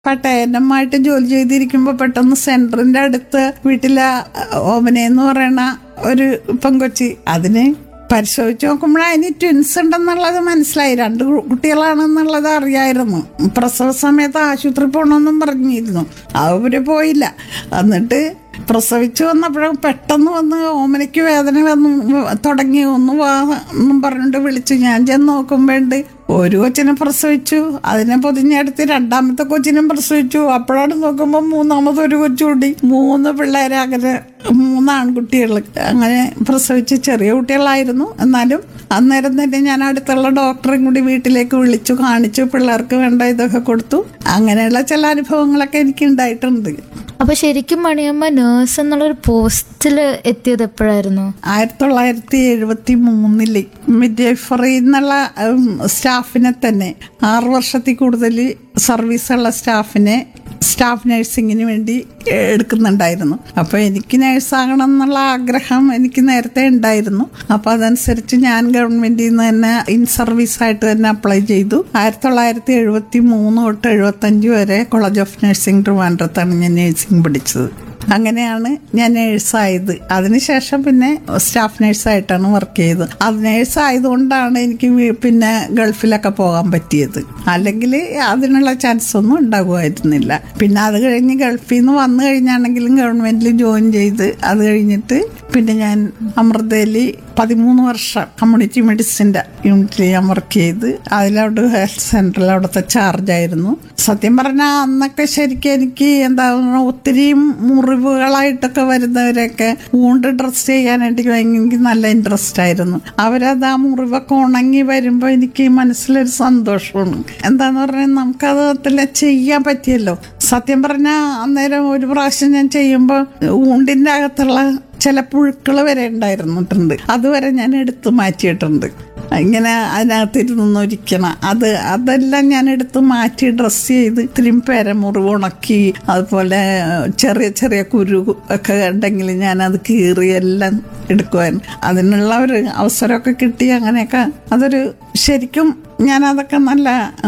പട്ടയനമായിട്ട് ജോലി ചെയ്തിരിക്കുമ്പോൾ പെട്ടെന്ന് സെന്ററിന്റെ അടുത്ത് വീട്ടിലെ ഓമനയെന്ന് പറയണ ഒരു പെങ്കൊച്ചി അതിന് പരിശോധിച്ച് നോക്കുമ്പോൾ അതിന് ട്വിൻസ് ഉണ്ടെന്നുള്ളത് മനസ്സിലായി രണ്ട് കു- കുട്ടികളാണെന്നുള്ളത് അറിയായിരുന്നു പ്രസവ സമയത്ത് ആശുപത്രി പോകണമെന്നും പറഞ്ഞിരുന്നു അവര് പോയില്ല എന്നിട്ട് പ്രസവിച്ചു വന്നപ്പോഴും പെട്ടെന്ന് വന്ന് ഓമനയ്ക്ക് വേദന വന്നു തുടങ്ങി ഒന്ന് വാ എന്നും പറഞ്ഞിട്ട് വിളിച്ചു ഞാൻ ചെന്ന് നോക്കുമ്പോണ്ട് ഒരു കൊച്ചിനെ പ്രസവിച്ചു അതിനെ പൊതിഞ്ഞെടുത്ത് രണ്ടാമത്തെ കൊച്ചിനും പ്രസവിച്ചു അപ്പോഴാണ് നോക്കുമ്പോൾ മൂന്നാമത് ഒരു കൊച്ചുകൂടി മൂന്ന് പിള്ളേരെ അങ്ങനെ മൂന്ന് ആൺകുട്ടികൾ അങ്ങനെ പ്രസവിച്ച് ചെറിയ കുട്ടികളായിരുന്നു എന്നാലും അന്നേരം തന്നെ ഞാൻ അടുത്തുള്ള ഡോക്ടറെയും കൂടി വീട്ടിലേക്ക് വിളിച്ചു കാണിച്ചു പിള്ളേർക്ക് വേണ്ട ഇതൊക്കെ കൊടുത്തു അങ്ങനെയുള്ള ചില അനുഭവങ്ങളൊക്കെ എനിക്ക് ഉണ്ടായിട്ടുണ്ട് അപ്പൊ ശരിക്കും മണിയമ്മ നേഴ്സ് എന്നുള്ളൊരു പോസ്റ്റിൽ എത്തിയത് എപ്പോഴായിരുന്നു ആയിരത്തി തൊള്ളായിരത്തി എഴുപത്തി മൂന്നില് മിഡ്വൈഫറി എന്നുള്ള ഉം, സ്റ്റാഫിനെ തന്നെ ആറ് വർഷത്തിൽ കൂടുതൽ സർവീസുള്ള സ്റ്റാഫിനെ സ്റ്റാഫ് നഴ്സിങ്ങിന് വേണ്ടി എടുക്കുന്നുണ്ടായിരുന്നു അപ്പോൾ എനിക്ക് നഴ്സാകണം എന്നുള്ള ആഗ്രഹം എനിക്ക് നേരത്തെ ഉണ്ടായിരുന്നു അപ്പോൾ അതനുസരിച്ച് ഞാൻ ഗവൺമെന്റിൽ നിന്ന് തന്നെ ഇൻ സർവീസ് ആയിട്ട് തന്നെ അപ്ലൈ ചെയ്തു ആയിരത്തി തൊള്ളായിരത്തി എഴുപത്തി മൂന്ന് തൊട്ട് എഴുപത്തി അഞ്ച് വരെ കോളേജ് ഓഫ് നഴ്സിംഗ് ട്രിവാൻഡ്രത്താണ് ഞാൻ നഴ്സിംഗ് പഠിച്ചത് അങ്ങനെയാണ് ഞാൻ നേഴ്സായത് അതിനുശേഷം പിന്നെ സ്റ്റാഫ് നേഴ്സായിട്ടാണ് വർക്ക് ചെയ്തത് അത് നേഴ്സായതുകൊണ്ടാണ് എനിക്ക് വീ- പിന്നെ ഗൾഫിലൊക്കെ പോകാൻ പറ്റിയത് അല്ലെങ്കിൽ അതിനുള്ള ചാൻസ് ഒന്നും ഉണ്ടാകുമായിരുന്നില്ല പിന്നെ അത് കഴിഞ്ഞ് ഗൾഫിൽ നിന്ന് വന്നു കഴിഞ്ഞാണെങ്കിലും ഗവൺമെന്റിൽ ജോയിൻ ചെയ്ത് അത് കഴിഞ്ഞിട്ട് പിന്നെ ഞാൻ അമൃതയിൽ പതിമൂന്ന് വർഷം കമ്മ്യൂണിറ്റി മെഡിസിൻ്റെ യൂണിറ്റിൽ ഞാൻ വർക്ക് ചെയ്ത് അതിലവിടെ ഹെൽത്ത് സെൻറ്ററിൽ അവിടുത്തെ ചാർജായിരുന്നു സത്യം പറഞ്ഞാൽ അന്നൊക്കെ ശരിക്കും എനിക്ക് എന്താ പറയുക ഒത്തിരി മുറിവുകളായിട്ടൊക്കെ വരുന്നവരെയൊക്കെ ഊണ്ട് ഡ്രസ് ചെയ്യാനായിട്ട് എനിക്ക് നല്ല ഇൻട്രസ്റ്റ് ആയിരുന്നു അവരത് ആ മുറിവൊക്കെ ഉണങ്ങി വരുമ്പോൾ എനിക്ക് മനസ്സിലൊരു സന്തോഷമാണ് എന്താന്ന് പറഞ്ഞാൽ നമുക്കത് അതിൽ ചെയ്യാൻ പറ്റിയല്ലോ സത്യം പറഞ്ഞാൽ അന്നേരം ഒരു പ്രാവശ്യം ഞാൻ ചെയ്യുമ്പോൾ ഊണ്ടിൻ്റെ അകത്തുള്ള ചില പുഴുക്കൾ വരെ ഉണ്ടായിരുന്നിട്ടുണ്ട് അതുവരെ ഞാൻ എടുത്തു മാറ്റിയിട്ടുണ്ട് ഇങ്ങനെ അതിനകത്തിരുന്ന് ഒരിക്കണം അത് അതെല്ലാം ഞാൻ എടുത്ത് മാറ്റി ഡ്രസ്സ് ചെയ്ത് ഇത്രയും പേരമുറിവ് ഉണക്കി അതുപോലെ ചെറിയ ചെറിയ കുരു ഒക്കെ ഉണ്ടെങ്കിൽ ഞാൻ അത് കീറി എല്ലാം എടുക്കുവാൻ അതിനുള്ള ഒരു അവസരമൊക്കെ കിട്ടി അങ്ങനെയൊക്കെ അതൊരു ശരിക്കും ഞാൻ അതൊക്കെ നല്ല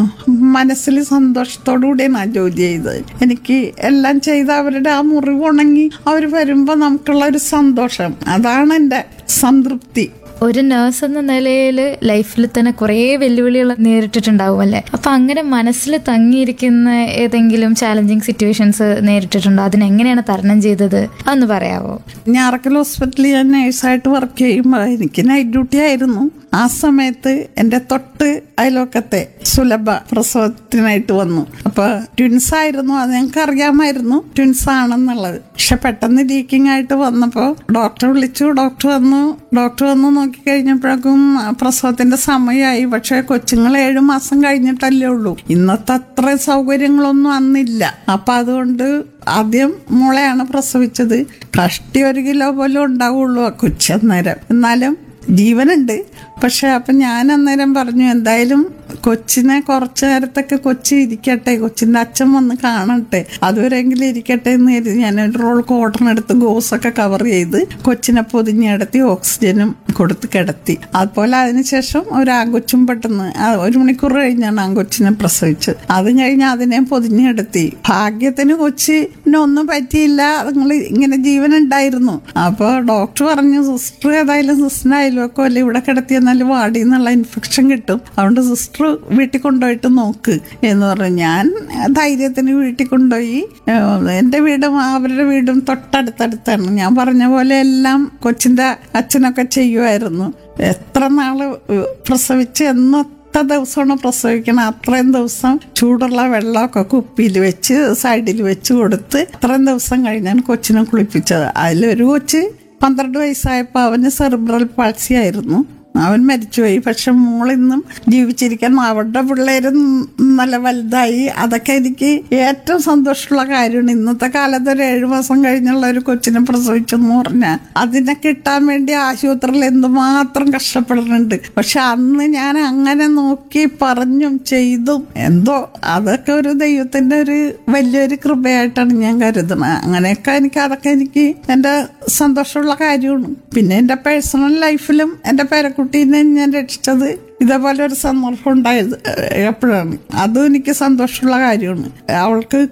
മനസ്സിൽ സന്തോഷത്തോടു കൂടിയാണ് ആ ജോലി ചെയ്തത് എനിക്ക് എല്ലാം ചെയ്ത് അവരുടെ ആ മുറിവ് ഉണങ്ങി അവർ വരുമ്പോൾ നമുക്കുള്ള ഒരു സന്തോഷം അതാണ് എൻ്റെ സംതൃപ്തി ഒരു നേഴ്സ് എന്ന നിലയിൽ ലൈഫിൽ തന്നെ കുറേ വെല്ലുവിളികൾ നേരിട്ടിട്ടുണ്ടാവും അല്ലേ അപ്പൊ അങ്ങനെ മനസ്സിൽ തങ്ങിയിരിക്കുന്ന ഏതെങ്കിലും ചാലഞ്ചിങ് സിറ്റുവേഷൻസ് നേരിട്ടിട്ടുണ്ടോ അതിനെങ്ങനെയാണ് തരണം ചെയ്തത് അതൊന്ന് പറയാവോ ഞാറക്കൽ ഹോസ്പിറ്റലിൽ ഞാൻ നേഴ്സായിട്ട് വർക്ക് ചെയ്യുമ്പോൾ എനിക്ക് നൈറ്റ് ഡ്യൂട്ടി ആയിരുന്നു ആ സമയത്ത് എൻ്റെ തൊട്ട് അയലോക്കത്തെ സുലഭ പ്രസവത്തിനായിട്ട് വന്നു അപ്പോൾ ട്വിൻസ് ആയിരുന്നു അത് ഞങ്ങൾക്ക് അറിയാമായിരുന്നു ട്വിൻസ് ആണെന്നുള്ളത് പക്ഷെ പെട്ടെന്ന് ലീക്കിംഗ് ആയിട്ട് വന്നപ്പോൾ ഡോക്ടർ വിളിച്ചു ഡോക്ടർ വന്നു ഡോക്ടർ വന്ന് നോക്കി കഴിഞ്ഞപ്പോഴേക്കും പ്രസവത്തിന്റെ സമയമായി പക്ഷെ കൊച്ചുങ്ങൾ ഏഴു മാസം കഴിഞ്ഞിട്ടല്ലേ ഉള്ളൂ ഇന്നത്തെ അത്ര സൗകര്യങ്ങളൊന്നും അന്നില്ല അപ്പൊ അതുകൊണ്ട് ആദ്യം മോളെയാണ് പ്രസവിച്ചത് കഷ്ടി ഒരു കിലോ പോലും ഉണ്ടാവുള്ളൂ ആ കൊച്ചന്നേരം എന്നാലും ജീവനുണ്ട് പക്ഷെ അപ്പം ഞാൻ അന്നേരം പറഞ്ഞു എന്തായാലും കൊച്ചിനെ കുറച്ചു നേരത്തൊക്കെ കൊച്ചി ഇരിക്കട്ടെ കൊച്ചിൻ്റെ അച്ഛൻ വന്ന് കാണട്ടെ അതുവരെങ്കിലും ഇരിക്കട്ടെ എന്ന് കരുതി ഞാൻ ഒരു റോൾ കോട്ടൺ എടുത്ത് ഗോസൊക്കെ കവർ ചെയ്ത് കൊച്ചിനെ പൊതിഞ്ഞെടുത്തി ഓക്സിജനും കൊടുത്ത് കിടത്തി അതുപോലെ അതിനുശേഷം ഒരു ആങ്കൊച്ചും പെട്ടെന്ന് ആ, ഒരു മണിക്കൂർ കഴിഞ്ഞാണ് ആങ്കൊച്ചിനെ പ്രസവിച്ചത് അത് കഴിഞ്ഞ് അതിനെ പൊതിഞ്ഞെടുത്തി ഭാഗ്യത്തിന് കൊച്ചിന് ഒന്നും പറ്റിയില്ല നിങ്ങൾ ഇങ്ങനെ ജീവൻ ഉണ്ടായിരുന്നു അപ്പോൾ ഡോക്ടർ പറഞ്ഞു സിസ്റ്റർ ഏതായാലും സിസ്റ്ററിനായാലും ഒക്കെ അല്ലെ ഇവിടെ കിടത്തി എന്നാലും വാടി എന്നുള്ള ഇൻഫെക്ഷൻ കിട്ടും അതുകൊണ്ട് സിസ്റ്റർ വീട്ടിൽ കൊണ്ടുപോയിട്ട് നോക്ക് എന്ന് പറഞ്ഞു ഞാൻ ധൈര്യത്തിന് വീട്ടിൽ കൊണ്ടുപോയി ഏഹ്, എൻ്റെ വീടും അവരുടെ വീടും തൊട്ടടുത്തടുത്താണ് ഞാൻ പറഞ്ഞ പോലെ എല്ലാം കൊച്ചിൻ്റെ അച്ഛനൊക്കെ ചെയ്യുമായിരുന്നു എത്ര നാള് പ്രസവിച്ച് എന്ന് എത്ര ദിവസമാണ് പ്രസവിക്കണം അത്രയും ദിവസം ചൂടുള്ള വെള്ളമൊക്കെ കുപ്പിയിൽ വെച്ച് സൈഡിൽ വെച്ച് കൊടുത്ത് അത്രയും ദിവസം കഴിഞ്ഞാണ് കൊച്ചിനെ കുളിപ്പിച്ചത് അതിലൊരു കൊച്ച് പന്ത്രണ്ട് വയസ്സായപ്പോൾ അവന് സെറിബ്രൽ പാൾസി ആയിരുന്നു അവൻ മരിച്ചുപോയി പക്ഷെ മോളിന്നും ജീവിച്ചിരിക്കാൻ അവരുടെ പിള്ളേരും നല്ല വലുതായി അതൊക്കെ എനിക്ക് ഏറ്റവും സന്തോഷമുള്ള കാര്യമാണ് ഇന്നത്തെ കാലത്ത് ഒരു ഏഴു മാസം കഴിഞ്ഞുള്ള ഒരു കൊച്ചിനെ പ്രസവിച്ചെന്ന് പറഞ്ഞാൽ അതിനെ കിട്ടാൻ വേണ്ടി ആശുപത്രിയിൽ എന്തുമാത്രം കഷ്ടപ്പെടുന്നുണ്ട് പക്ഷെ അന്ന് ഞാൻ അങ്ങനെ നോക്കി പറഞ്ഞും ചെയ്തും എന്തോ അതൊക്കെ ഒരു ദൈവത്തിന്റെ ഒരു വലിയൊരു കൃപയായിട്ടാണ് ഞാൻ കരുതുന്നത് അങ്ങനെയൊക്കെ എനിക്ക് അതൊക്കെ എനിക്ക് എൻ്റെ സന്തോഷമുള്ള കാര്യമാണ് പിന്നെ എൻ്റെ പേഴ്സണൽ ലൈഫിലും എൻ്റെ പേരക്കുട്ടീനെ ഞാൻ രക്ഷിച്ചത് ഇതേപോലെ ഒരു സന്ദർഭം ഉണ്ടായത് എപ്പോഴാണ് അതും എനിക്ക് സന്തോഷമുള്ള കാര്യമാണ് അവൾക്ക്